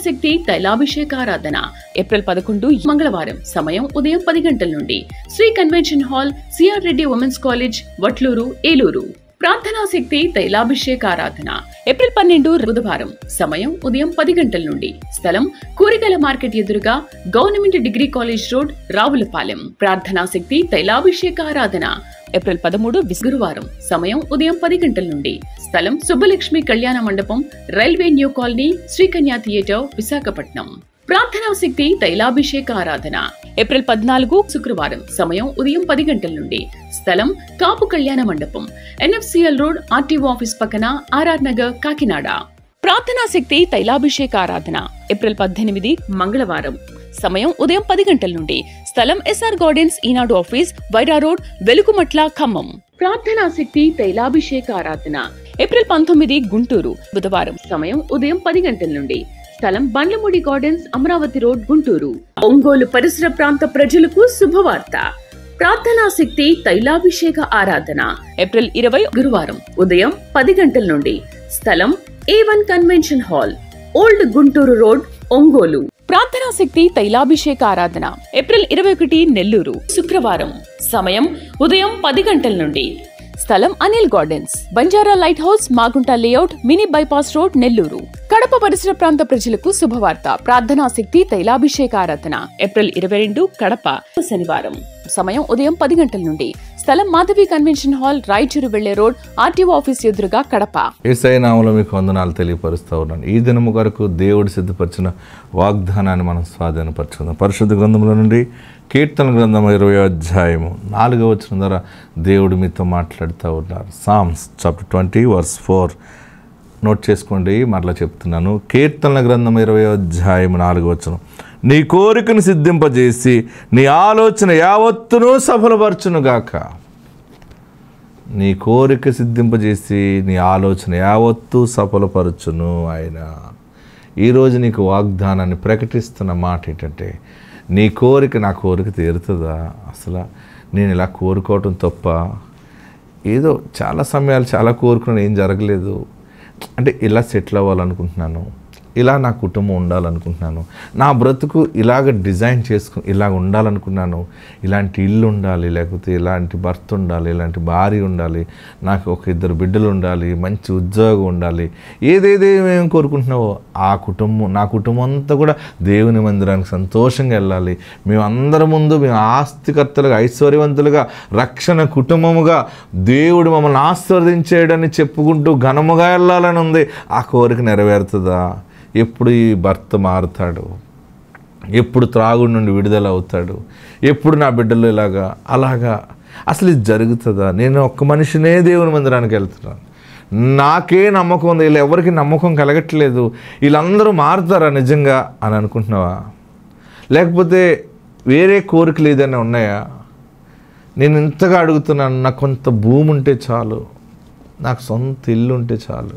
శక్తి తైలాభిషేకారాధన April పదకొండు మంగళవారం సమయం ఉదయం పది గంటల నుండి Sri convention hall CR Reddy women's college Vatluru Eluru ప్రార్థనా శక్తి తైలాభిషేకారాధన ఏప్రిల్ పన్నెండు బుధవారం సమయం ఉదయం పది గంటల నుండి స్థలం కూరగాయల మార్కెట్ ఎదురుగా government degree college road Ravulapalem ప్రార్థనా శక్తి తైలాభిషేకారాధన ఏప్రిల్ పదమూడు గురువారం సమయం ఉదయం పది గంటల నుండి స్థలం Subbalakshmi Kalyana Mandapam railway new colony Srikanya theatre Visakhapatnam ప్రార్థనా శక్తి తైలాభిషేక ఆరాధన ఏప్రిల్ పద్నాలుగు శుక్రవారం సమయం ఉదయం పది గంటల నుండి స్థలం Kapu Kalyana Mandapam NFCL road RTO office పక్కన ఆర్ఆర్ నగర్ కాకినాడ ప్రార్థనా శక్తి తైలాభిషేక ఆరాధన ఏప్రిల్ పద్దెనిమిది మంగళవారం సమయం ఉదయం పది గంటల నుండి స్థలం SR gardens Eenadu office Wyra road Velugumatla Khammam ప్రార్థనా శక్తి తైలాభిషేక ఆరాధన ఏప్రిల్ పంతొమ్మిది గుంటూరు బుధవారం సమయం ఉదయం పది గంటల నుండి స్థలం బండ్లమూడి గార్డెన్స్ అమరావతి రోడ్ గుంటూరు ఒంగోలు పరిసర ప్రాంత ప్రజలకు శుభవార్త ప్రార్థనా శక్తి తైలాభిషేక ఆరాధన ఏప్రిల్ ఇరవై గురువారం ఉదయం పది గంటల నుండి స్థలం A one convention hall old Guntur road Ongole ప్రార్థనా శక్తి తైలాభిషేక ఆరాధన ఏప్రిల్ ఇరవై ఒకటి నెల్లూరు శుక్రవారం సమయం ఉదయం పది గంటల నుండి స్థలం Anil gardens Banjara light house Magunta layout mini bypass road Nellore Kadapa పరిసర ప్రాంత ప్రజలకు శుభవార్త ప్రార్థనా శక్తి తైలాభిషేక ఆరాధన ఏప్రిల్ ఇరవై రెండు కడప శనివారం సమయం ఉదయం పది గంటల నుండి స్థలం మాధవి కన్వెన్షన్ హాల్ రాయచూరు వెళ్లే రోడ్ ఆర్టీఓ ఆఫీస్ ఎదురుగా కడప ఏసై నామలో మీకు వందనాలు తెలియపరుస్తూ ఉన్నాను ఈ దినము కొరకు దేవుడు సిద్ధపరిచిన వాగ్దానాన్ని మనం స్వాధీనపరచుకుందాం పరిశుద్ధ గ్రంథంలో నుండి కీర్తన గ్రంథం ఇరవై అధ్యాయము నాలుగవ వచ్చిన ద్వారా దేవుడు మీతో మాట్లాడుతూ ఉన్నారు Psalms chapter twenty verse four note చేసుకోండి మరలా చెప్తున్నాను కీర్తనల గ్రంథం ఇరవై అధ్యాయం నాలుగు వచనం నీ కోరికను సిద్ధింపజేసి నీ ఆలోచన యావత్తును సఫలపరచునుగాక నీ కోరిక సిద్ధింపజేసి నీ ఆలోచన యావత్తు సఫలపరచును ఆయన ఈరోజు నీకు వాగ్దానాన్ని ప్రకటిస్తున్న మాట ఏంటంటే నీ కోరిక నా కోరిక తీరుతుందా అసలు నేను ఇలా కోరుకోవటం తప్ప ఏదో చాలా సమయాలు చాలా కోరుకున్నాను ఏం జరగలేదు అంటే ఇలా సెటిల్ అవ్వాలనుకుంటున్నాను ఇలా నా కుటుంబం ఉండాలనుకుంటున్నాను నా బ్రతుకు ఇలాగ డిజైన్ చేసుకు ఇలా ఉండాలనుకున్నాను ఇలాంటి ఇల్లు ఉండాలి లేకపోతే ఇలాంటి భర్త ఉండాలి ఇలాంటి భార్య ఉండాలి నాకు ఒక ఇద్దరు బిడ్డలు ఉండాలి మంచి ఉద్యోగం ఉండాలి ఏదేదో ఏమేమి కోరుకుంటున్నావో ఆ కుటుంబం నా కుటుంబం అంతా కూడా దేవుని మందిరానికి సంతోషంగా వెళ్ళాలి మేమందరి ముందు మేము ఆస్తికర్తలుగా ఐశ్వర్యవంతులుగా రక్షణ కుటుంబముగా దేవుడు మమ్మల్ని ఆశీర్వదించేయడని చెప్పుకుంటూ ఘనముగా వెళ్ళాలని ఉంది ఆ కోరిక నెరవేరుతుందా ఎప్పుడు ఈ భర్త మారుతాడు ఎప్పుడు త్రాగుడు నుండి విడుదల అవుతాడు ఎప్పుడు నా బిడ్డలు ఇలాగా అలాగా అసలు ఇది జరుగుతుందా నేను ఒక్క మనిషినే దేవుని మందిరానికి వెళ్తున్నాను నాకే నమ్మకం ఉంది వీళ్ళు ఎవరికి నమ్మకం కలగట్లేదు వీళ్ళందరూ మారుతారా నిజంగా అని అనుకుంటున్నావా లేకపోతే వేరే కోరికలు ఏదైనా ఉన్నాయా నేను ఇంతగా అడుగుతున్నాను నాకు కొంత భూమి ఉంటే చాలు నాకు సొంత ఇల్లు ఉంటే చాలు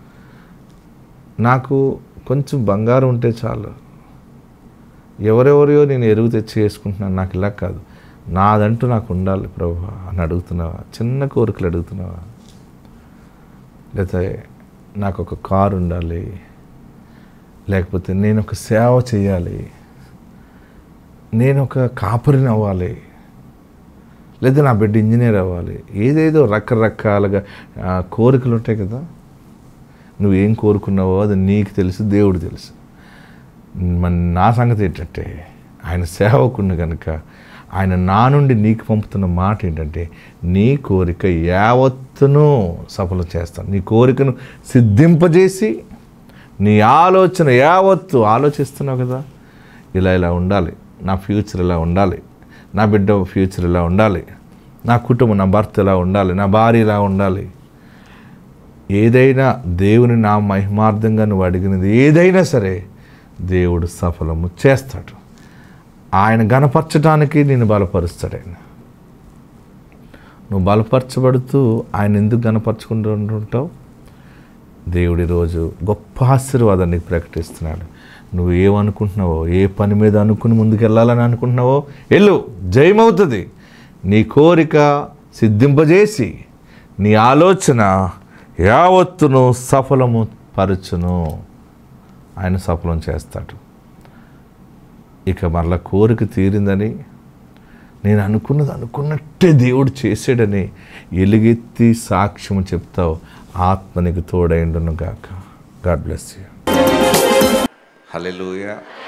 నాకు కొంచెం బంగారం ఉంటే చాలు ఎవరెవరియో నేను ఎరువు తెచ్చి వేసుకుంటున్నాను నాకు ఇలా కాదు నాదంటూ నాకు ఉండాలి ప్రభు అని అడుగుతున్నావా చిన్న కోరికలు అడుగుతున్నావా లేకపోతే నాకు ఒక కారు ఉండాలి లేకపోతే నేను ఒక సేవ చేయాలి నేను ఒక కాపరిని అవ్వాలి లేదా నా బిడ్డ ఇంజనీర్ అవ్వాలి ఏదేదో రకరకాలుగా ఆ, కోరికలు ఉంటాయి కదా నువ్వేం కోరుకున్నావో అది నీకు తెలుసు దేవుడు తెలుసు మన నా సంగతి ఏంటంటే ఆయన సేవకుని కనుక ఆయన నా నుండి నీకు పంపుతున్న మాట ఏంటంటే నీ కోరిక యావత్తును సఫలం చేస్తాను నీ కోరికను సిద్ధింపజేసి నీ ఆలోచన యావత్తు ఆలోచిస్తున్నావు కదా ఇలా ఇలా ఉండాలి నా ఫ్యూచర్ ఇలా ఉండాలి నా బిడ్డ ఫ్యూచర్ ఇలా ఉండాలి నా కుటుంబం నా భర్త ఇలా ఉండాలి నా భార్య ఇలా ఉండాలి ఏదైనా దేవుని నా మహిమార్థంగా నువ్వు అడిగినది ఏదైనా సరే దేవుడు సఫలము చేస్తాడు ఆయన గనపరచడానికి నేను బలపరుస్తాడు ఆయన నువ్వు బలపరచబడుతూ ఆయన ఎందుకు గనపరచుకుంటూ ఉంటుంటావు దేవుడి రోజు గొప్ప ఆశీర్వాదాన్ని నీకు ప్రకటిస్తున్నాడు నువ్వు ఏమనుకుంటున్నావో ఏ పని మీద అనుకుని ముందుకెళ్ళాలని అనుకుంటున్నావో వెళ్ళు జయమవుతుంది నీ కోరిక సిద్ధింపజేసి నీ ఆలోచన యావత్తును సఫలము పరచును ఆయన సఫలం చేస్తాడు ఇక మరలా కోరిక తీరిందని నేను అనుకున్నది అనుకున్నట్టే దేవుడు చేసాడని ఎలుగెత్తి సాక్ష్యం చెప్తావు ఆత్మ నీకు తోడైండును గాక గాడ్ బ్లెస్ యూ హలెలూయ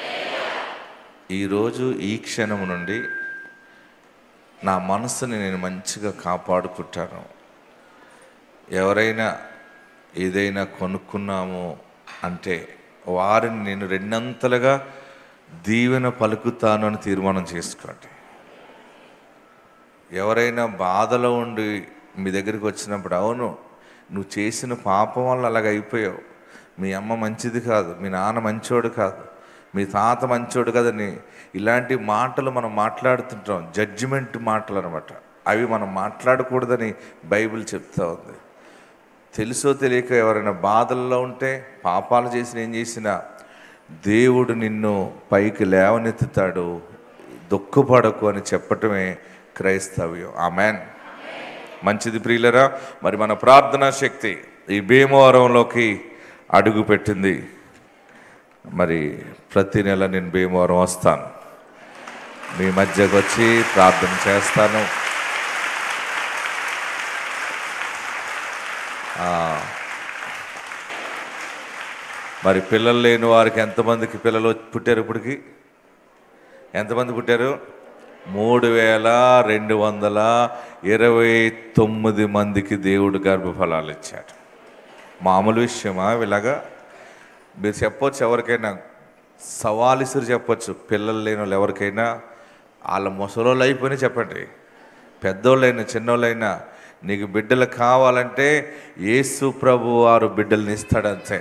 ఈరోజు ఈ క్షణం నుండి నా మనసుని నేను మంచిగా కాపాడుకుంటాను ఎవరైనా ఏదైనా కొనుక్కున్నాము అంటే వారిని నేను రెండంతలుగా దీవెన పలుకుతాను అని తీర్మానం చేసుకోండి ఎవరైనా బాధలో ఉండి మీ దగ్గరికి వచ్చినప్పుడు అవును నువ్వు చేసిన పాపం వల్ల అలాగ అయిపోయావు మీ అమ్మ మంచిది కాదు మీ నాన్న మంచోడు కాదు మీ తాత మంచోడు కదని ఇలాంటి మాటలు మనం మాట్లాడుతుంటాం జడ్జిమెంట్ మాటలు అనమాట అవి మనం మాట్లాడకూడదని బైబిల్ చెప్తా ఉంది తెలుసో తెలియక ఎవరైనా బాధల్లో ఉంటే పాపాలు చేసిన ఏం చేసినా దేవుడు నిన్ను పైకి లేవనెత్తుతాడు దుఃఖపడకు అని చెప్పటమే క్రైస్తవ్యం ఆమెన్ మంచిది ప్రియులరా మరి మన ప్రార్థనా శక్తి ఈ భీమవరంలోకి అడుగు పెట్టింది మరి ప్రతి నెల నేను భీమవరం వస్తాను మీ మధ్యకు వచ్చి ప్రార్థన చేస్తాను ఆ, మరి పిల్లలు లేని వారికి ఎంతమందికి పిల్లలు పుట్టారు ఇప్పటికి ఎంతమంది పుట్టారు మూడు వేల రెండు వందల ఇరవై తొమ్మిది మందికి దేవుడు గర్భఫలాలు ఇచ్చాడు మామూలు విషయమా ఇలాగా మీరు చెప్పొచ్చు ఎవరికైనా సవాలిసురు చెప్పొచ్చు పిల్లలు లేని వాళ్ళు ఎవరికైనా వాళ్ళ ముసలోళ్ళు అయిపోయినా చెప్పండి పెద్దోళ్ళైనా చిన్నోళ్ళైనా నీకు బిడ్డలు కావాలంటే యేసు ప్రభు వారు బిడ్డల్ని ఇస్తాడంతే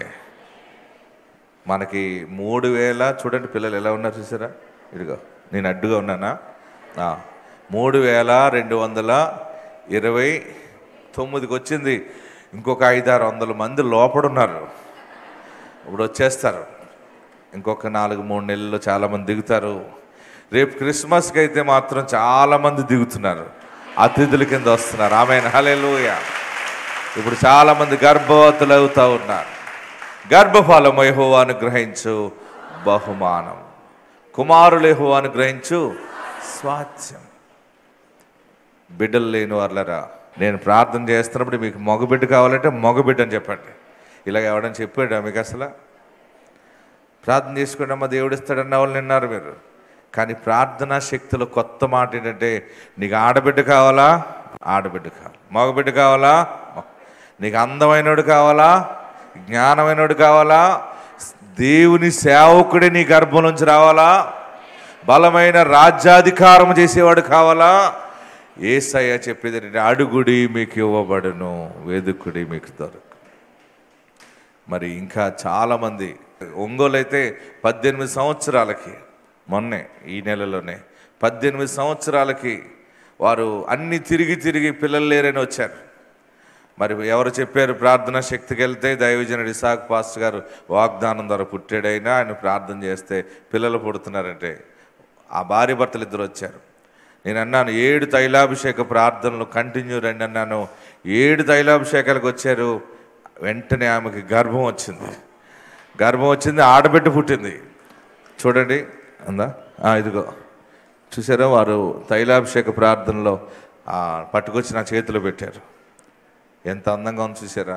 మనకి మూడు వేల చూడండి పిల్లలు ఎలా ఉన్నారు చూసారా ఇదిగో నేను అడ్డుగా ఉన్నానా ఆ, మూడు వేల రెండు వందల ఇరవై తొమ్మిదికి వచ్చింది ఇంకొక ఐదారు వందల మంది లోపడున్నారు ఇప్పుడు వచ్చేస్తారు ఇంకొక నాలుగు మూడు నెలల్లో చాలామంది దిగుతారు రేపు క్రిస్మస్కి అయితే మాత్రం చాలామంది దిగుతున్నారు అతిథుల కింద వస్తున్నారు ఆమె హలెలూయ ఇప్పుడు చాలామంది గర్భవతులు అవుతూ ఉన్నారు గర్భఫలం యెహోవాను గ్రహించు బహుమానం కుమారులు యెహోవాను గ్రహించు స్వాస్థ్యం బిడ్డలు లేని వాళ్ళరా నేను ప్రార్థన చేస్తున్నప్పుడు మీకు మగబిడ్డ కావాలంటే మగబిడ్డ అని చెప్పండి ఇలాగ ఎవడని చెప్పాడా మీకు అసలు ప్రార్థన చేసుకోండి అమ్మ దేవుడు ఇస్తాడన్న వాళ్ళు విన్నారు మీరు కానీ ప్రార్థనా శక్తిలో కొత్త మాట ఏంటంటే నీకు ఆడబిడ్డ కావాలా ఆడబిడ్డ కావాలి మగబిడ్డ కావాలా మగ- నీకు అందమైనడు కావాలా జ్ఞానమైనడు కావాలా దేవుని సేవకుడే నీ గర్భం నుంచి రావాలా బలమైన రాజ్యాధికారం చేసేవాడు కావాలా ఏసయ్య చెప్పేది ఏంటంటే, అడుగుడి మీకు ఇవ్వబడును వెదుకుడి మీకు దొరకు మరి ఇంకా చాలామంది ఒంగోలు అయితే పద్దెనిమిది సంవత్సరాలకి మొన్నే ఈ నెలలోనే పద్దెనిమిది సంవత్సరాలకి వారు అన్ని తిరిగి తిరిగి పిల్లలు లేరని వచ్చారు మరి ఎవరు చెప్పారు ప్రార్థన శక్తికి వెళ్తే దైవజనుడు ఇసాక్ పాస్టర్ గారు వాగ్దానం ద్వారా పుట్టాడైనా ఆయన ప్రార్థన చేస్తే పిల్లలు పుడుతున్నారంటే ఆ భార్య భర్తలు ఇద్దరు వచ్చారు నేను అన్నాను ఏడు తైలాభిషేక ప్రార్థనలు కంటిన్యూ రండి అన్నాను ఏడు తైలాభిషేకాలకు వచ్చారు వెంటనే ఆమెకి గర్భం వచ్చింది గర్భం వచ్చింది ఆడబిడ్డ పుట్టింది చూడండి అందా ఆ, ఇదిగో చూసారా వారు తైలాభిషేక ప్రార్థనలో ఆ, పట్టుకొచ్చి నా చేతిలో పెట్టారు ఎంత అందంగా ఉంది చూసారా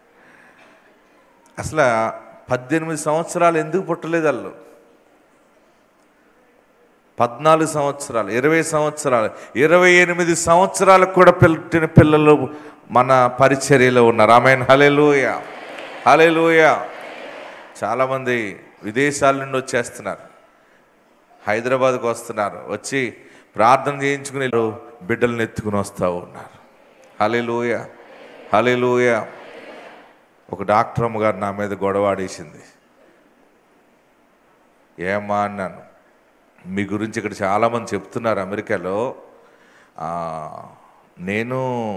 అసలు పద్దెనిమిది సంవత్సరాలు ఎందుకు పుట్టలేదు వాళ్ళు పద్నాలుగు సంవత్సరాలు ఇరవై సంవత్సరాలు ఇరవై ఎనిమిది సంవత్సరాలకు కూడా పుట్టిన పిల్లలు మన పరిచర్యలో ఉన్నారు ఆమె హలెలూయ హలెలూయ చాలామంది విదేశాల నుండి వచ్చేస్తున్నారు హైదరాబాద్కు వస్తున్నారు వచ్చి ప్రార్థన చేయించుకుని బిడ్డలను ఎత్తుకుని వస్తూ ఉన్నారు హలెలూయ హలెలూయ ఒక డాక్టర్ అమ్మగారు నా మీద గొడవాడేసింది ఏమా అన్నాను మీ గురించి ఇక్కడ చాలామంది చెప్తున్నారు అమెరికాలో ఆ, నేను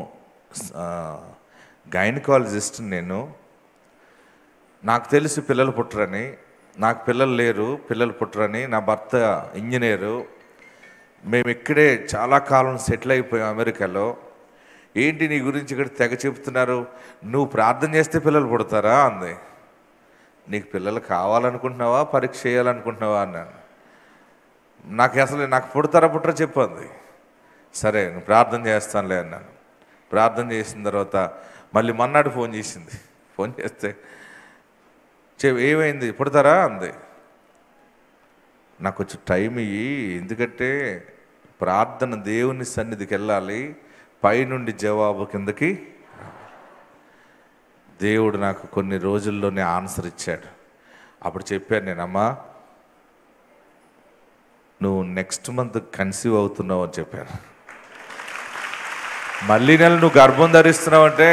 గైనకాలజిస్ట్ నేను నాకు తెలుసు పిల్లలు పుట్టరని నాకు పిల్లలు లేరు పిల్లలు పుట్టరని నా భర్త ఇంజనీరు మేము ఇక్కడే చాలా కాలం సెటిల్ అయిపోయాం అమెరికాలో ఏంటి నీ గురించి ఇక్కడ తెగ చెప్తున్నారు నువ్వు ప్రార్థన చేస్తే పిల్లలు పుడతారా అంది నీకు పిల్లలు కావాలనుకుంటున్నావా పరీక్ష చేయాలనుకుంటున్నావా అన్నాను నాకు అసలు నాకు పుడతారా పుట్టరా చెప్పింది సరే నేను ప్రార్థన చేస్తానులే అన్నాను ప్రార్థన చేసిన తర్వాత మళ్ళీ మన్నాడు ఫోన్ చేసింది ఫోన్ చేస్తే చె ఏమైంది పుడతారా అంది నాకు కొంచెం టైం ఇయ్యి ఎందుకంటే ప్రార్థన దేవుని సన్నిధికి వెళ్ళాలి పైనుండి జవాబు కిందకి దేవుడు నాకు కొన్ని రోజుల్లోనే ఆన్సర్ ఇచ్చాడు అప్పుడు చెప్పాను నేనమ్మా నువ్వు నెక్స్ట్ మంత్ కన్సీవ్ అవుతున్నావు అని చెప్పాను మళ్ళీ నెల నువ్వు గర్భం ధరిస్తున్నావు అంటే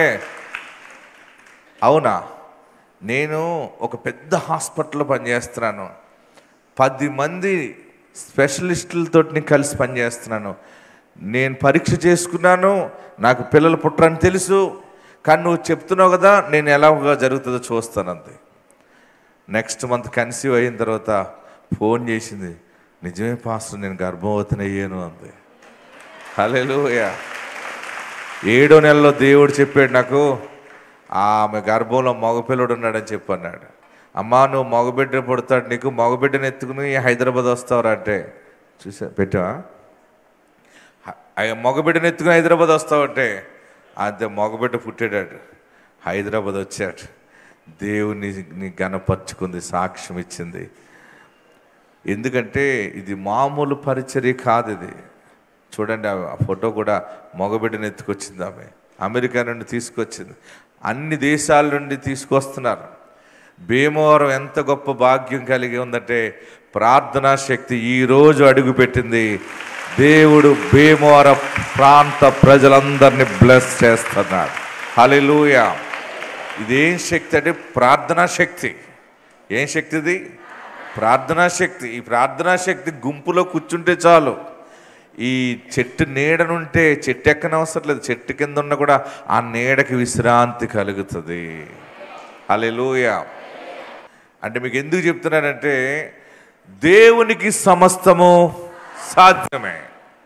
అవునా నేను ఒక పెద్ద హాస్పిటల్లో పనిచేస్తున్నాను పది మంది స్పెషలిస్టులతో కలిసి పనిచేస్తున్నాను నేను పరీక్ష చేసుకున్నాను నాకు పిల్లలు పుట్టరని తెలుసు కానీ నువ్వు చెప్తున్నావు కదా నేను ఎలాగా జరుగుతుందో చూస్తాను అంతే నెక్స్ట్ మంత్ కన్సీవ్ అయిన తర్వాత ఫోన్ చేసింది నిజమే పాస్టర్ నేను గర్భవతిని అయ్యాను అంది హల్లెలూయా ఏడో నెలలో దేవుడు చెప్పాడు నాకు ఆమె గర్భంలో మగపిల్లడు ఉన్నాడని చెప్పన్నాడు అమ్మా నువ్వు మగబిడ్డ పుడతాడు నీకు మగబిడ్డను ఎత్తుకుని హైదరాబాద్ వస్తావురా అంటే చూసా పెట్టావా హ- మగబిడ్డను ఎత్తుకుని హైదరాబాద్ వస్తావంటే అంతే మగబిడ్డ పుట్టాడు హైదరాబాద్ వచ్చాడు దేవుని ని గనపరుచుకుంది సాక్ష్యం ఇచ్చింది ఎందుకంటే ఇది మామూలు పరిచర్య కాదు ఇది చూడండి ఆ ఆ ఫోటో కూడా మగబిడ్డను ఎత్తుకొచ్చింది ఆమె అమెరికా నుండి తీసుకొచ్చింది అన్ని దేశాల నుండి తీసుకొస్తున్నారు భీమవరం ఎంత గొప్ప భాగ్యం కలిగి ఉందంటే ప్రార్థనా శక్తి ఈరోజు అడుగుపెట్టింది దేవుడు భీమవరం ప్రాంత ప్రజలందరినీ బ్లెస్ చేస్తున్నాడు హల్లెలూయా ఇదేం శక్తి అంటే ప్రార్థనా శక్తి ఏం శక్తి ఇది ప్రార్థనా శక్తి ఈ ప్రార్థనా శక్తి గుంపులో కూర్చుంటే చాలు ఈ చెట్టు నీడనుంటే చెట్టు ఎక్కనవసరం లేదు చెట్టు కింద ఉన్న కూడా ఆ నీడకి విశ్రాంతి కలుగుతుంది హల్లెలూయ అంటే మీకు ఎందుకు చెప్తున్నానంటే దేవునికి సమస్తము సాధ్యమే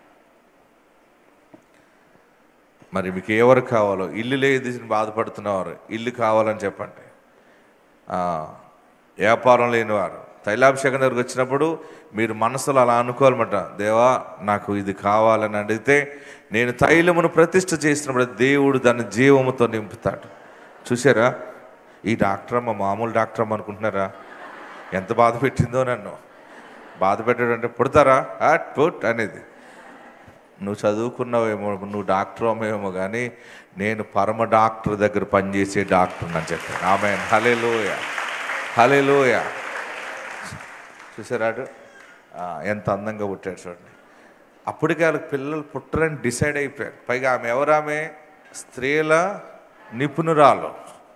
మరి మీకు ఎవరు కావాలో ఇల్లు లేదు బాధపడుతున్నవారు ఇల్లు కావాలని చెప్పండి ఆ, వ్యాపారం లేనివారు తైలాభిషేకం దగ్గరికి వచ్చినప్పుడు మీరు మనసులో అలా అనుకోవాలన్నమాట దేవా నాకు ఇది కావాలని అడిగితే నేను తైలమును ప్రతిష్ఠ చేసినప్పుడు దేవుడు దాన్ని జీవముతో నింపుతాడు చూసారా ఈ డాక్టర్ అమ్మ మామూలు డాక్టర్ అమ్మ అనుకుంటున్నారా ఎంత బాధ పెట్టిందో నన్ను బాధ పెట్టాడు అంటే పుడతారా అట్ పుట్ అనేది నువ్వు చదువుకున్నావేమో నువ్వు డాక్టర్ అమ్మేమో కానీ నేను పరమ డాక్టర్ దగ్గర పనిచేసే డాక్టర్ అని చెప్పాను ఆమె హలేలోయ హలేలోయ చూసారాడు ఆ, ఎంత అందంగా పుట్టాడు చూడండి అప్పటికే వాళ్ళకి పిల్లలు పుట్టరని డిసైడ్ అయిపోయారు పైగా ఆమె ఎవరామె స్త్రీల నిపుణురాలు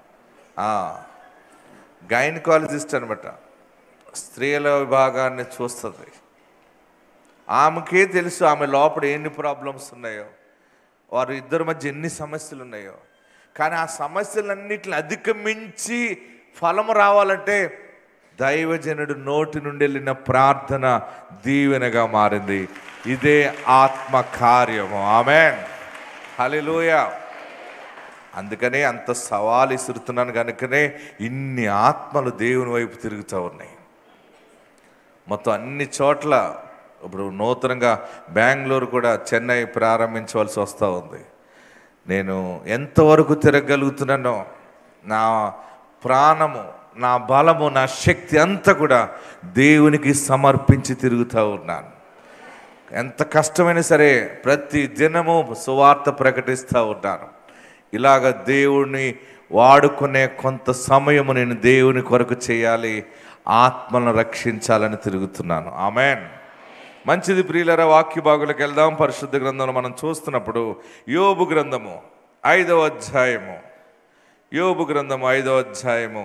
గైనకాలజిస్ట్ అనమాట స్త్రీల విభాగాన్ని చూస్తుంది ఆమెకే తెలుసు ఆమె లోపల ఎన్ని ప్రాబ్లమ్స్ ఉన్నాయో వారు ఇద్దరి మధ్య ఎన్ని సమస్యలు ఉన్నాయో కానీ ఆ సమస్యలన్నిటిని అధిగమించి ఫలము రావాలంటే దైవజనుడు నోటి నుండి వెళ్ళిన ప్రార్థన దీవెనగా మారింది ఇదే ఆత్మ కార్యము ఆమె హల్లెలూయా అందుకనే అంత సవాలు ఇసురుతున్నాను కనుకనే ఇన్ని ఆత్మలు దేవుని వైపు తిరుగుతూ ఉన్నాయి మొత్తం అన్ని చోట్ల ఇప్పుడు నూతనంగా బెంగళూరు కూడా చెన్నై ప్రారంభించవలసి వస్తూ ఉంది నేను ఎంతవరకు తిరగలుగుతున్నానో నా ప్రాణము నా బలము నా శక్తి అంతా కూడా దేవునికి సమర్పించి తిరుగుతూ ఉన్నాను ఎంత కష్టమైనా సరే ప్రతి దినము సువార్త ప్రకటిస్తూ ఉంటాను ఇలాగ దేవుణ్ణి వాడుకునే కొంత సమయము నేను దేవుని కొరకు చేయాలి ఆత్మలను రక్షించాలని తిరుగుతున్నాను ఆమెన్ మంచిది ప్రియులర వాక్య భాగులకు వెళ్దాం పరిశుద్ధ గ్రంథంలో మనం చూస్తున్నప్పుడు యోబు గ్రంథము ఐదవ అధ్యాయము యోబు గ్రంథము ఐదవ అధ్యాయము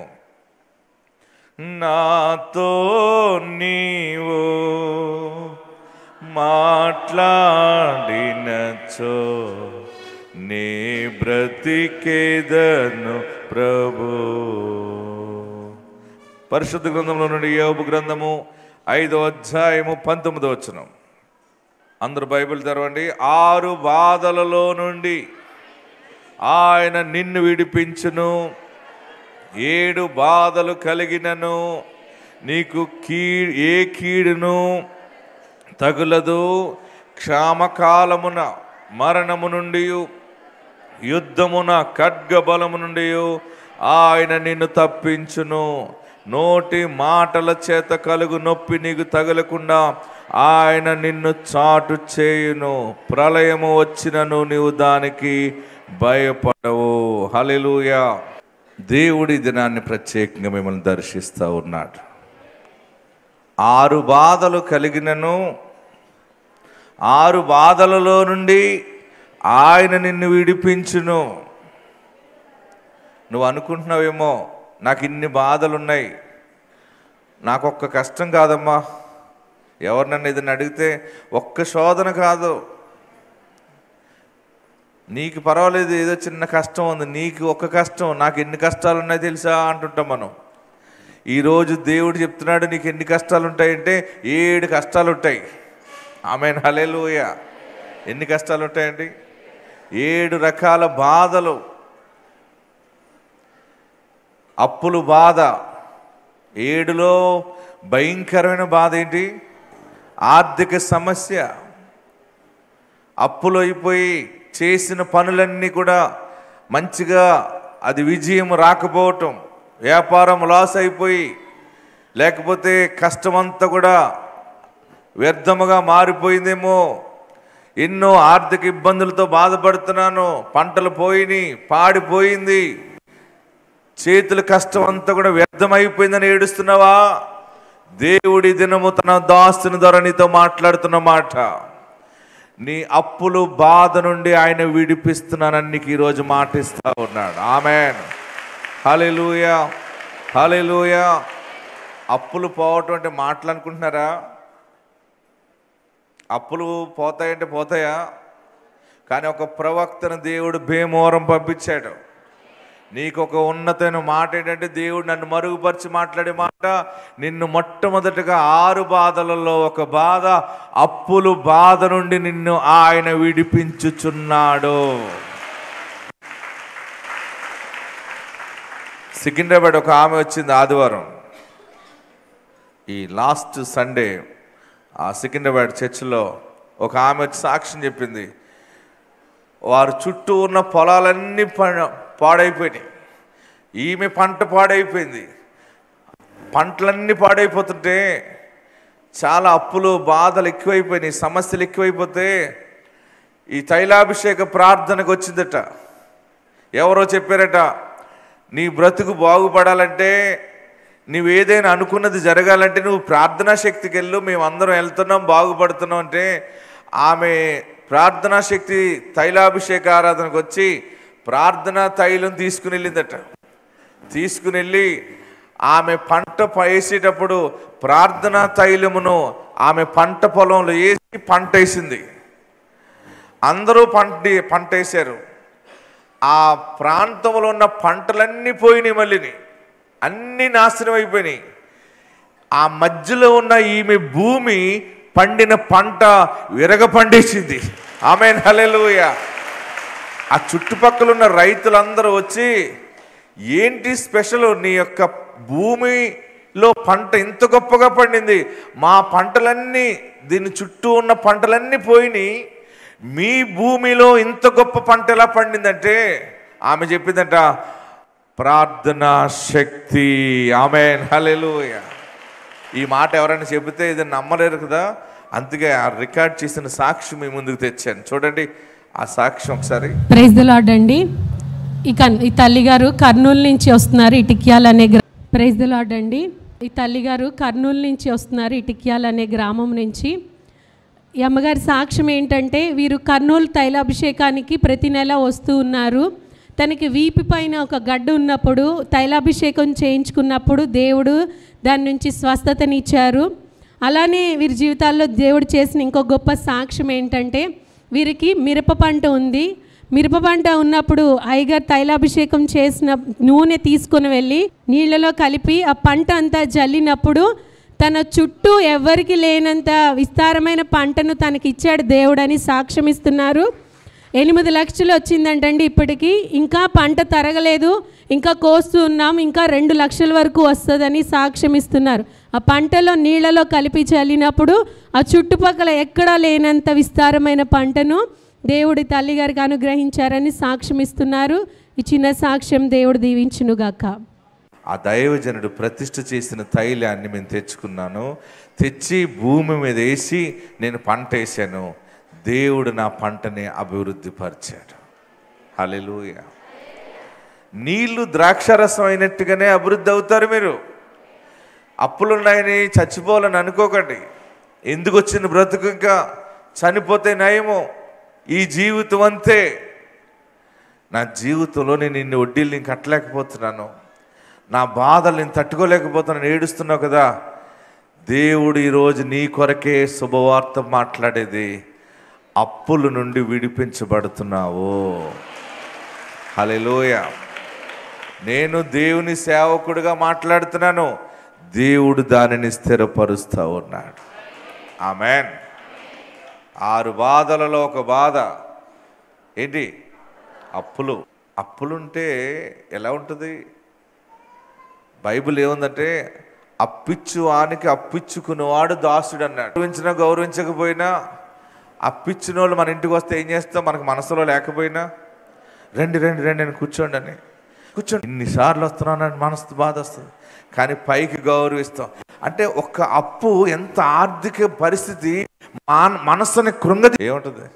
నాతో నీవు మాట్లాడినచో నీ బ్రతికేదను ప్రభు పరిశుద్ధ గ్రంథంలో నుండి యోబు గ్రంథము ఐదో అధ్యాయము పంతొమ్మిదో వచనం అందరూ బైబిల్ తెరవండి ఆరు బాధలలో నుండి ఆయన నిన్ను విడిపించును ఏడు బాధలు కలిగినను నీకు కీ ఏ కీడును తగులదు క్షామకాలమున మరణము నుండి యుద్ధమున ఖడ్గబలము నుండి ఆయన నిన్ను తప్పించును నోటి మాటల చేత కలుగు నొప్పి నీకు తగలకుండా ఆయన నిన్ను చాటు చేయును ప్రళయము వచ్చినను నీవు దానికి భయపడవు హల్లెలూయా దేవుడి దినాన్ని ప్రత్యేకంగా మిమ్మల్ని దర్శిస్తూ ఉన్నాడు ఆరు బాధలు కలిగినను ఆరు బాధలలో నుండి ఆయన నిన్ను విడిపించును నువ్వు అనుకుంటున్నావేమో నాకు ఇన్ని బాధలు ఉన్నాయి నాకు ఒక్క కష్టం కాదమ్మా ఎవరు నన్ను ఏదైనా అడిగితే ఒక్క శోధన కాదు నీకు పర్వాలేదు ఏదో చిన్న కష్టం ఉంది నీకు ఒక్క కష్టం నాకు ఎన్ని కష్టాలు ఉన్నాయి తెలుసా అంటుంటాం మనం ఈరోజు దేవుడు చెప్తున్నాడు నీకు ఎన్ని కష్టాలు ఉంటాయంటే ఏడు కష్టాలు ఉంటాయి ఆమె హలేలుయ ఎన్ని కష్టాలు ఉంటాయండి ఏడు రకాల బాధలు అప్పులు బాధ ఏడులో భయంకరమైన బాధ ఏంటి ఆర్థిక సమస్య అప్పులు అయిపోయి చేసిన పనులన్నీ కూడా మంచిగా అది విజయం రాకపోవటం వ్యాపారం లాస్ అయిపోయి లేకపోతే కష్టమంతా కూడా వ్యర్థముగా మారిపోయిందేమో ఎన్నో ఆర్థిక ఇబ్బందులతో బాధపడుతున్నాను పంటలు పోయినాయి పాడిపోయింది చేతుల కష్టం అంతా కూడా వ్యర్థమైపోయిందని ఏడుస్తున్నావా దేవుడి దినము తన దాస్తుని ద్వారా నీతో మాట్లాడుతున్న మాట నీ అప్పులు బాధ నుండి ఆయన విడిపిస్తున్నానని నీకు ఈరోజు మాటిస్తా ఉన్నాడు ఆమెన్ హలెలూయా హలెలూయా అప్పులు పోవటం అంటే మాటలు అనుకుంటున్నారా అప్పులు పోతాయంటే పోతాయా కానీ ఒక ప్రవక్తను దేవుడు భీమవరం పంపించాడు నీకు ఒక ఉన్నతమైన మాట ఏంటంటే దేవుడు నన్ను మరుగుపరిచి మాట్లాడే మాట నిన్ను మొట్టమొదటిగా ఆరు బాధలలో ఒక బాధ అప్పులు బాధ నుండి నిన్ను ఆయన విడిపించుచున్నాడు సికింద్రాబాద్ ఒక ఆమె వచ్చింది ఆదివారం ఈ లాస్ట్ సండే ఆ సికింద్రాబాద్ చర్చిలో ఒక ఆమె వచ్చి సాక్ష్యం చెప్పింది వారు చుట్టూ ఉన్న పొలాలన్నీ ప- పాడైపోయినాయి ఈమె పంట పాడైపోయింది పంటలన్నీ పాడైపోతుంటే చాలా అప్పులు బాధలు ఎక్కువైపోయినాయి సమస్యలు ఎక్కువైపోతే ఈ తైలాభిషేక ప్రార్థనకు వచ్చిందట ఎవరో చెప్పారట నీ బ్రతుకు బాగుపడాలంటే నువ్వు ఏదైనా అనుకున్నది జరగాలంటే నువ్వు ప్రార్థనా శక్తికి వెళ్ళు మేమందరం వెళ్తున్నాం బాగుపడుతున్నాం అంటే ఆమె ప్రార్థనా శక్తి తైలాభిషేక ఆరాధనకు వచ్చి ప్రార్థనా తైలం తీసుకుని వెళ్ళిందట తీసుకుని వెళ్ళి ఆమె పంట వేసేటప్పుడు ప్రార్థనా తైలమును ఆమె పంట పొలంలో వేసి పంట వేసింది అందరూ పంట పంట వేశారు ఆ ప్రాంతంలో ఉన్న పంటలన్నీ పోయినాయి మళ్ళీని అన్నీ నాశనం అయిపోయినాయి ఆ మధ్యలో ఉన్న ఈమె భూమి పండిన పంట విరగ పండేసింది ఆమె హలెలుయ ఆ చుట్టుపక్కల ఉన్న రైతులందరూ వచ్చి ఏంటి స్పెషల్ నీ యొక్క భూమిలో పంట ఇంత గొప్పగా పండింది మా పంటలన్నీ దీని చుట్టూ ఉన్న పంటలన్నీ పోయినాయి మీ భూమిలో ఇంత గొప్ప పంట ఎలా పండిందంటే ఆమె చెప్పిందంట ప్రార్థనా శక్తి ఆమె హలెలుయ ఈ మాట ఎవరైనా చెబితే ఇది నమ్మలేరు కదా అందుకే ఆ రికార్డ్ చేసిన సాక్షి మీ ముందుకు తెచ్చాను చూడండి ఆ సాక్ష్యం ఒకసారి ప్రైజ్ ద లార్డ్ అండి ఈ కన్ ఈ తల్లిగారు కర్నూలు నుంచి వస్తున్నారు ఇటిక్యాల్ అనే గ్రా ప్రైజ్ ద లార్డ్ అండి ఈ తల్లిగారు కర్నూలు నుంచి వస్తున్నారు ఇటిక్యాల్ అనే గ్రామం నుంచి ఈ అమ్మగారి సాక్ష్యం ఏంటంటే వీరు కర్నూలు తైలాభిషేకానికి ప్రతి నెల వస్తూ ఉన్నారు తనకి వీపు పైన ఒక గడ్డ ఉన్నప్పుడు తైలాభిషేకం చేయించుకున్నప్పుడు దేవుడు దాని నుంచి స్వస్థతనిచ్చారు అలానే వీరి జీవితాల్లో దేవుడు చేసిన ఇంకో గొప్ప సాక్ష్యం ఏంటంటే వీరికి మిరప పంట ఉంది మిరప పంట ఉన్నప్పుడు ఐగర్ తైలాభిషేకం చేసిన నూనె తీసుకొని వెళ్ళి నీళ్ళలో కలిపి ఆ పంట అంతా జల్లినప్పుడు తన చుట్టూ ఎవరికి లేనంత విస్తారమైన పంటను తనకి ఇచ్చాడు దేవుడని సాక్ష్యం ఇస్తున్నారు ఎనిమిది లక్షలు వచ్చిందంటండి ఇప్పటికీ ఇంకా పంట తరగలేదు ఇంకా కోస్తూ ఉన్నాం ఇంకా రెండు లక్షల వరకు వస్తుందని సాక్ష్యం ఇస్తున్నారు ఆ పంటలో నీళ్ళలో కలిపి చల్లినప్పుడు ఆ చుట్టుపక్కల ఎక్కడా లేనంత విస్తారమైన పంటను దేవుడి తల్లిగారికి అనుగ్రహించారని సాక్ష్యం ఇస్తున్నారు ఈ చిన్న సాక్ష్యం దేవుడు దీవించునుగాక ఆ దైవజనుడు ప్రతిష్ఠ చేసిన తైలాన్ని మేము తెచ్చుకున్నాను తెచ్చి భూమి మీద వేసి నేను పంట వేసాను దేవుడు నా పంటని అభివృద్ధి పరిచాడు హల్లెలూయ నీళ్లు ద్రాక్షారసం అయినట్టుగానే అభివృద్ధి అవుతారు మీరు అప్పులున్నాయని చచ్చిపోవాలని అనుకోకండి ఎందుకు వచ్చింది బ్రతుకు ఇంకా చనిపోతే నయము ఈ జీవితం అంతే నా జీవితంలో నేను ఇన్ని వడ్డీలు నేను కట్టలేకపోతున్నాను నా బాధలు నేను తట్టుకోలేకపోతున్నాను ఏడుస్తున్నావు కదా దేవుడు ఈరోజు నీ కొరకే శుభవార్త మాట్లాడేది అప్పుల నుండి విడిపించబడుతున్నావు హల్లెలూయ నేను దేవుని సేవకుడిగా మాట్లాడుతున్నాను దేవుడు దానిని స్థిరపరుస్తూ ఉన్నాడు ఆమెన్ ఆరు బాధలలో ఒక బాధ ఏంటి అప్పులు అప్పులుంటే ఎలా ఉంటుంది బైబిల్ ఏముందంటే అప్పిచ్చు ఆనికి అప్పిచ్చుకునేవాడు దాసుడు అన్నాడు గౌరవించినా గౌరవించకపోయినా అప్పిచ్చిన వాళ్ళు మన ఇంటికి వస్తే ఏం చేస్తాం మనకు మనసులో లేకపోయినా రండి రండి రండి అని కూర్చోండి అని కూర్చోండి ఇన్నిసార్లు వస్తున్నానని మనసు బాధ వస్తుంది కానీ పైకి గౌరవిస్తాం అంటే ఒక్క అప్పు ఎంత ఆర్థిక పరిస్థితి మాన మనస్సుని కృంగది ఏముంటుంది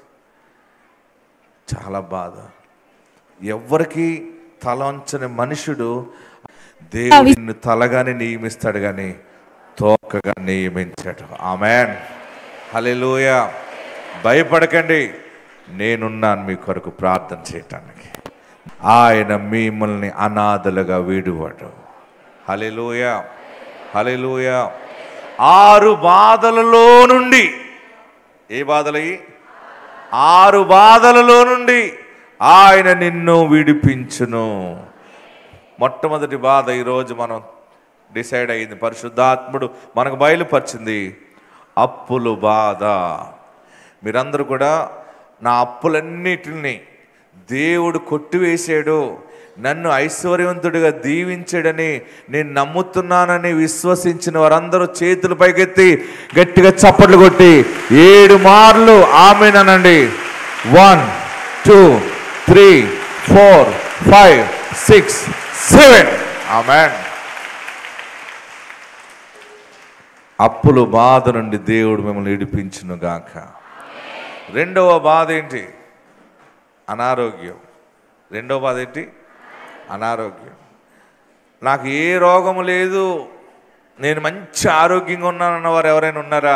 చాలా బాధ ఎవ్వరికి తలంచని మనుషుడు దేవుడు నిన్ను తలగానే నియమిస్తాడు కానీ తోకగా నియమించాడు ఆమెన్ హల్లెలూయ భయపడకండి నేనున్నాను మీ కొరకు ప్రార్థన చేయటానికి ఆయన మిమ్మల్ని అనాథలుగా వీడువాడు హల్లెలూయ హల్లెలూయ ఆరు బాధలలో నుండి ఏ బాధలయ్యి ఆరు బాధలలో నుండి ఆయన నిన్ను విడిపించును మొట్టమొదటి బాధ ఈరోజు మనం డిసైడ్ అయింది పరిశుద్ధాత్ముడు మనకు బయలుపరిచింది అప్పులు బాధ మీరందరూ కూడా నా అప్పులన్నిటిని దేవుడు కొట్టివేసాడు నన్ను ఐశ్వర్యవంతుడిగా దీవించాడని నేను నమ్ముతున్నానని విశ్వసించిన వారందరూ చేతులు పైకెత్తి గట్టిగా చప్పట్లు కొట్టి ఏడు మార్లు ఆమెనండి one two three four five six seven amen అప్పులు బాధ నుండి దేవుడు మిమ్మల్ని ఇడిపించును గాక రెండవ బాధ ఏంటి అనారోగ్యం రెండవ బాధ ఏంటి అనారోగ్యం నాకు ఏ రోగము లేదు నేను మంచి ఆరోగ్యంగా ఉన్నానన్న వారు ఎవరైనా ఉన్నారా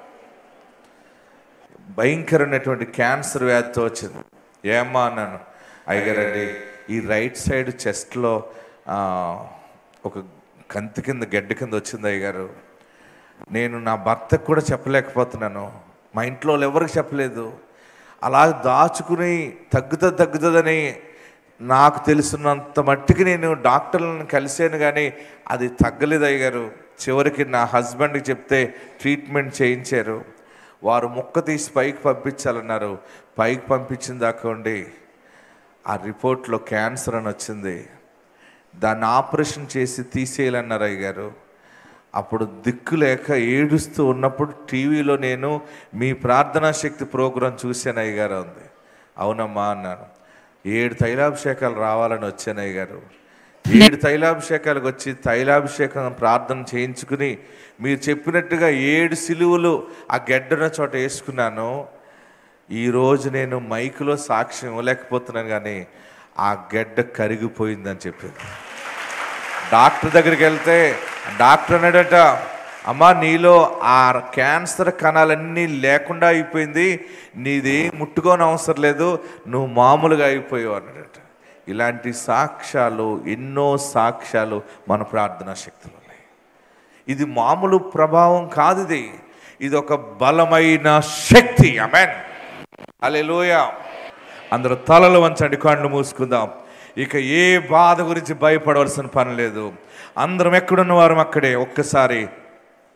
భయంకరమైనటువంటి క్యాన్సర్ వ్యాధితో వచ్చింది ఏమ్మా అన్నాను అయ్యగారండి ఈ రైట్ సైడ్ చెస్ట్లో ఒక కంతి కింద గడ్డ కింద వచ్చింది అయ్యగారు నేను నా భర్తకు కూడా చెప్పలేకపోతున్నాను మా ఇంట్లో వాళ్ళు ఎవరికి చెప్పలేదు అలా దాచుకుని తగ్గుతుంది తగ్గుతుందని నాకు తెలుసున్నంత మట్టికి నేను డాక్టర్లను కలిశాను కానీ అది తగ్గలేదు అయ్యారు చివరికి నా హస్బెండ్కి చెప్తే ట్రీట్మెంట్ చేయించారు వారు ముక్క తీసి పైకి పంపించాలన్నారు పైకి పంపించిన దాకా ఉండి ఆ రిపోర్ట్లో క్యాన్సర్ అని వచ్చింది దాన్ని ఆపరేషన్ చేసి తీసేయాలన్నారు అయ్యారు అప్పుడు దిక్కు లేక ఏడుస్తూ ఉన్నప్పుడు టీవీలో నేను మీ ప్రార్థనా శక్తి ప్రోగ్రాం చూశాను అయ్యగారు ఉంది అవునమ్మా అన్నాను ఏడు తైలాభిషేకాలు రావాలని వచ్చాను అయ్యగారు ఏడు తైలాభిషేకాలకు వచ్చి తైలాభిషేకం ప్రార్థన చేయించుకుని మీరు చెప్పినట్టుగా ఏడు సిలువలు ఆ గెడ్డన చోట వేసుకున్నాను ఈరోజు నేను మైకులో సాక్ష్యం ఇవ్వలేకపోతున్నాను కానీ ఆ గెడ్డ కరిగిపోయిందని చెప్పింది డాక్టర్ దగ్గరికి వెళ్తే డాక్టర్ అన్నాడట అమ్మా నీలో ఆ క్యాన్సర్ కణాలన్నీ లేకుండా అయిపోయింది నీది ముట్టుకోని అవసరం లేదు నువ్వు మామూలుగా అయిపోయావు అన్నాడట ఇలాంటి సాక్ష్యాలు ఎన్నో సాక్ష్యాలు మన ప్రార్థనా శక్తులు ఉన్నాయి ఇది మామూలు ప్రభావం కాదు ఇది ఇది ఒక బలమైన శక్తి అమెన్ అలెలోయ అందరూ తలలు వంచండి కళ్ళు మూసుకుందాం ఇక ఏ బాధ గురించి భయపడవలసిన పని లేదు అందరం ఎక్కడున్న వారం అక్కడే ఒక్కసారి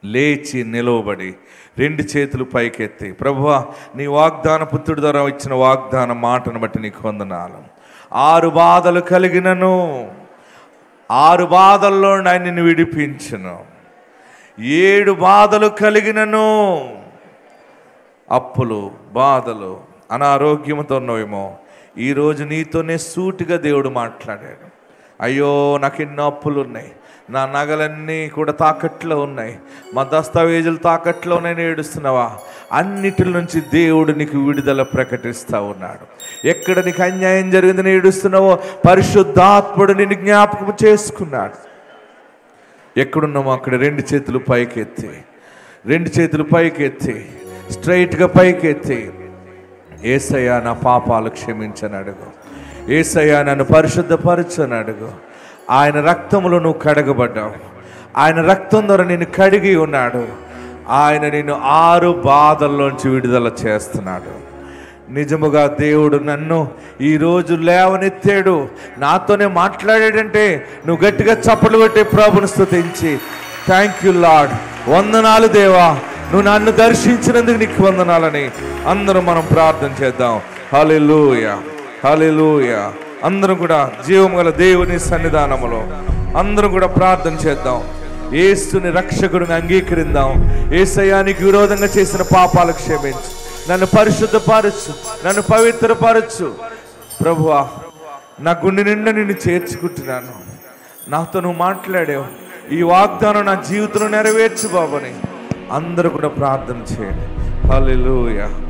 లేచి నిలవబడి రెండు చేతులు పైకెత్తి ప్రభువా నీ వాగ్దాన పుత్రుడి ద్వారా ఇచ్చిన వాగ్దాన మాటను బట్టి నీకు వందనాలు ఆరు బాధలు కలిగినను ఆరు బాధల్లో ఆయన నిన్ను విడిపించును ఏడు బాధలు కలిగినను అప్పులు బాధలు అనారోగ్యంతో ఉన్నవేమో ఈరోజు నీతోనే సూటిగా దేవుడు మాట్లాడాడు అయ్యో నాకు ఎన్నో అప్పులు ఉన్నాయి నా నగలన్నీ కూడా తాకట్లో ఉన్నాయి మా దస్తావేజులు తాకట్లో ఉన్నాయని ఏడుస్తున్నావా అన్నిటి నుంచి దేవుడు నీకు విడుదల ప్రకటిస్తూ ఉన్నాడు ఎక్కడ నీకు అన్యాయం జరిగిందని ఏడుస్తున్నావో పరిశుద్ధాత్ముడు నిన్ను జ్ఞాపకం చేసుకున్నాడు ఎక్కడున్నామో అక్కడ రెండు చేతులు పైకెత్తి రెండు చేతులు పైకెత్తి స్ట్రైట్గా పైకెత్తి ఏసయ్యా నా పాపాలు క్షమించని అడుగు ఏసయ్యా నన్ను పరిశుద్ధపరచని అడుగు ఆయన రక్తములో నువ్వు కడగబడ్డావు ఆయన రక్తం ద్వారా నిన్ను కడిగి ఉన్నాడు ఆయన నిన్ను ఆరు బాధల్లోంచి విడుదల చేస్తున్నాడు నిజముగా దేవుడు నన్ను ఈరోజు లేవనెత్తాడు నాతోనే మాట్లాడాడంటే నువ్వు గట్టిగా చప్పట్లు కొట్టే ప్రభుని స్తుతించి థ్యాంక్ యూ లాడ్ వందనాలు దేవా నువ్వు నన్ను దర్శించినందుకు నీకు వందనాలని అందరం మనం ప్రార్థన చేద్దాం హల్లెలూయ హల్లెలూయ అందరం కూడా జీవం గల దేవుని సన్నిధానములో అందరం కూడా ప్రార్థన చేద్దాం ఏసుని రక్షకుడిని అంగీకరిందాం ఏసయానికి విరోధంగా చేసిన పాపాలు క్షమించు నన్ను పరిశుద్ధపరచు నన్ను పవిత్రపరచు ప్రభువా నా గుండె నిండా నిన్ను చేర్చుకుంటున్నాను నాతో నువ్వు మాట్లాడావు ఈ వాగ్దానం నా జీవితంలో నెరవేర్చు బాబని అందరూ కూడా ప్రార్థన చేయండి హల్లెలూయా